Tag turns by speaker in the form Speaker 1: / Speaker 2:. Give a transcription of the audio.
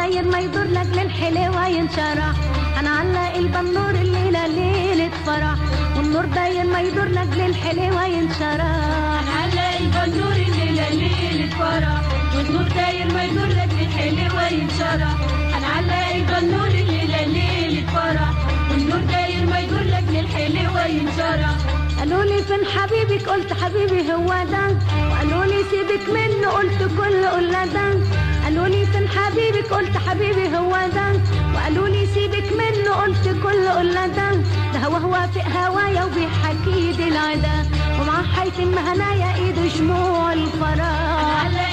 Speaker 1: داير ما يدور لك للحلوة ينشرح هنعلق البنور الليلة ليلة فرح والنور داير ما يدور لك للحلوة ينشرح
Speaker 2: هنعلق البنور الليلة ليلة فرح والنور داير ما يدور لك للحلوة ينشرح هنعلق البنور الليلة ليلة فرح والنور داير ما يدور لك للحلوة ينشرح
Speaker 1: قالوا لي فين حبيبك قلت حبيبي هو ده وقالوا لي سيبك منه قلت كل قول ده قالوا لي فين حبيبك قلت حبيبي هو ده وقالوا لي سيبك منه قلت كل قول ده ده هو هو في هوايا وبيحكي دي العدا ومع حيث المهنايا ايده شموع الفراغ
Speaker 2: هنعلق